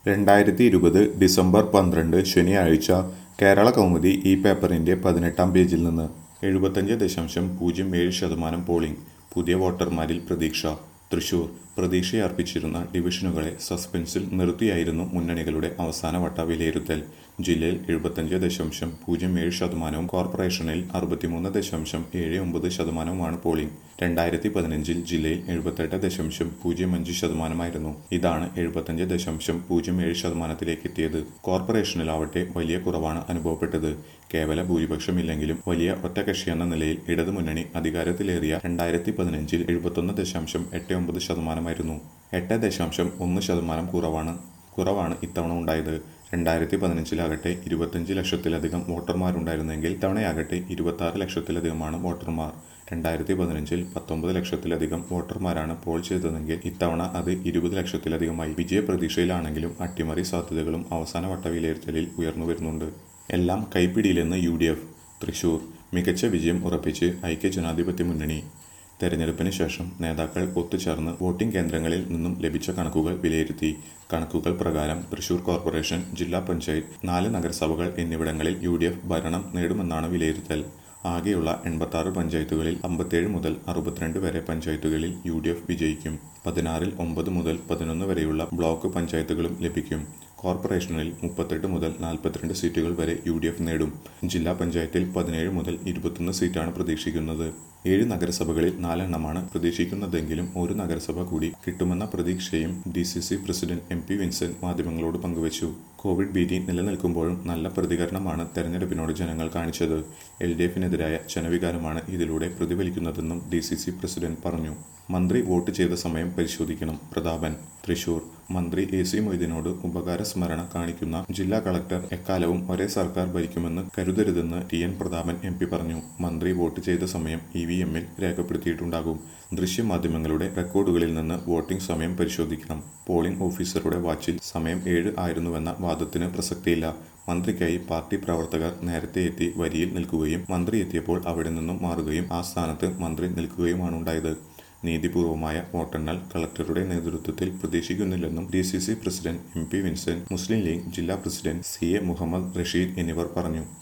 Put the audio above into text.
രണ്ടായിരത്തി ഇരുപത് ഡിസംബർ പന്ത്രണ്ട് ശനിയാഴ്ച കേരള കൗമുദി ഈ പേപ്പറിന്റെ പതിനെട്ടാം പേജിൽ നിന്ന് എഴുപത്തഞ്ച് ദശാംശം പൂജ്യം ഏഴ് ശതമാനം പോളിംഗ് പുതിയ വോട്ടർമാരിൽ പ്രതീക്ഷ തൃശൂർ പ്രതീക്ഷയർപ്പിച്ചിരുന്ന ഡിവിഷനുകളെ സസ്പെൻസിൽ നിർത്തിയായിരുന്നു മുന്നണികളുടെ അവസാനവട്ട വിലയിരുത്തൽ ജില്ലയിൽ എഴുപത്തഞ്ച് ദശാംശം പൂജ്യം ഏഴ് ശതമാനവും കോർപ്പറേഷനിൽ അറുപത്തിമൂന്ന് ദശാംശം ഏഴ് ഒമ്പത് ശതമാനവുമാണ് പോളിംഗ് രണ്ടായിരത്തി പതിനഞ്ചിൽ ജില്ലയിൽ എഴുപത്തെട്ട് ദശാംശം പൂജ്യം അഞ്ച് ശതമാനമായിരുന്നു ഇതാണ് എഴുപത്തഞ്ച് ദശാംശം പൂജ്യം ഏഴ് ശതമാനത്തിലേക്ക് എത്തിയത് കോർപ്പറേഷനിലാവട്ടെ വലിയ കുറവാണ് അനുഭവപ്പെട്ടത് കേവല ഭൂരിപക്ഷമില്ലെങ്കിലും വലിയ ഒറ്റകക്ഷി എന്ന നിലയിൽ ഇടതുമുന്നണി അധികാരത്തിലേറിയ രണ്ടായിരത്തി പതിനഞ്ചിൽ എഴുപത്തൊന്ന് ദശാംശം എട്ട് ഒമ്പത് ശതമാനമായിരുന്നു എട്ട് ദശാംശം ഒന്ന് ശതമാനം കുറവാണ് കുറവാണ് ഇത്തവണ ഉണ്ടായത് രണ്ടായിരത്തി പതിനഞ്ചിലാകട്ടെ ഇരുപത്തഞ്ച് ലക്ഷത്തിലധികം വോട്ടർമാരുണ്ടായിരുന്നെങ്കിൽ ഇത്തവണയാകട്ടെ ഇരുപത്തി ആറ് ലക്ഷത്തിലധികമാണ് വോട്ടർമാർ രണ്ടായിരത്തി പതിനഞ്ചിൽ പത്തൊമ്പത് ലക്ഷത്തിലധികം വോട്ടർമാരാണ് പോൾ ചെയ്തതെങ്കിൽ ഇത്തവണ അത് ഇരുപത് ലക്ഷത്തിലധികമായി വിജയപ്രതീക്ഷയിലാണെങ്കിലും അട്ടിമറി സാധ്യതകളും അവസാന വട്ട വിലയിരുത്തലിൽ ഉയർന്നു വരുന്നുണ്ട് എല്ലാം കൈപ്പിടിയിലെന്ന് യു ഡി എഫ് തൃശൂർ മികച്ച വിജയം ഉറപ്പിച്ച് ഐക്യജനാധിപത്യ മുന്നണി തെരഞ്ഞെടുപ്പിന് ശേഷം നേതാക്കൾ ഒത്തുചേർന്ന് വോട്ടിംഗ് കേന്ദ്രങ്ങളിൽ നിന്നും ലഭിച്ച കണക്കുകൾ വിലയിരുത്തി കണക്കുകൾ പ്രകാരം തൃശൂർ കോർപ്പറേഷൻ ജില്ലാ പഞ്ചായത്ത് നാല് നഗരസഭകൾ എന്നിവിടങ്ങളിൽ യു ഭരണം നേടുമെന്നാണ് വിലയിരുത്തൽ ആകെയുള്ള എൺപത്തി ആറ് പഞ്ചായത്തുകളിൽ അമ്പത്തേഴ് മുതൽ അറുപത്തിരണ്ട് വരെ പഞ്ചായത്തുകളിൽ യു ഡി എഫ് വിജയിക്കും പതിനാറിൽ ഒമ്പത് മുതൽ പതിനൊന്ന് വരെയുള്ള ബ്ലോക്ക് പഞ്ചായത്തുകളും ലഭിക്കും കോർപ്പറേഷനിൽ മുപ്പത്തെട്ട് മുതൽ നാൽപ്പത്തിരണ്ട് സീറ്റുകൾ വരെ യു ഡി എഫ് നേടും ജില്ലാ പഞ്ചായത്തിൽ പതിനേഴ് മുതൽ ഇരുപത്തൊന്ന് സീറ്റാണ് പ്രതീക്ഷിക്കുന്നത് ഏഴ് നഗരസഭകളിൽ നാലെണ്ണമാണ് പ്രതീക്ഷിക്കുന്നതെങ്കിലും ഒരു നഗരസഭ കൂടി കിട്ടുമെന്ന പ്രതീക്ഷയും D C C president M P Vincent മാധ്യമങ്ങളോട് പങ്കുവച്ചു കോവിഡ് ഭീതി നിലനിൽക്കുമ്പോഴും നല്ല പ്രതികരണമാണ് തെരഞ്ഞെടുപ്പിനോട് ജനങ്ങൾ കാണിച്ചത് എൽ ഡി എഫിനെതിരായ ജനവികാരമാണ് ഇതിലൂടെ പ്രതിഫലിക്കുന്നതെന്നും ഡി സി സി പ്രസിഡന്റ് പറഞ്ഞു മന്ത്രി വോട്ട് ചെയ്ത സമയം പരിശോധിക്കണം പ്രതാപൻ തൃശൂർ മന്ത്രി എ സി മൊയ്തീനോട് ഉപകാര സ്മരണ കാണിക്കുന്ന ജില്ലാ കളക്ടർ എക്കാലവും ഒരേ സർക്കാർ ഭരിക്കുമെന്ന് കരുതരുതെന്ന് T N Prathapan M P പറഞ്ഞു മന്ത്രി വോട്ട് ചെയ്ത സമയം ഇ വി എമ്മിൽ രേഖപ്പെടുത്തിയിട്ടുണ്ടാകും ദൃശ്യമാധ്യമങ്ങളുടെ റെക്കോർഡുകളിൽ നിന്ന് വോട്ടിംഗ് സമയം പരിശോധിക്കണം പോളിംഗ് ഓഫീസറുടെ വാച്ചിൽ സമയം ഏഴ് ആയിരുന്നുവെന്ന വാദത്തിന് പ്രസക്തിയില്ല മന്ത്രിക്കായി പാർട്ടി പ്രവർത്തകർ നേരത്തെ എത്തി വരിയിൽ നിൽക്കുകയും മന്ത്രി എത്തിയപ്പോൾ അവിടെ നിന്നും മാറുകയും ആ സ്ഥാനത്ത് മന്ത്രി നിൽക്കുകയുമാണുണ്ടായത് നീതിപൂർവമായ വോട്ടെണ്ണൽ കളക്ടറുടെ നേതൃത്വത്തിൽ പ്രതീക്ഷിക്കുന്നില്ലെന്നും D C C president M P Vincent Muslim League ജില്ലാ president C A Muhammad Rasheed എന്നിവർ പറഞ്ഞു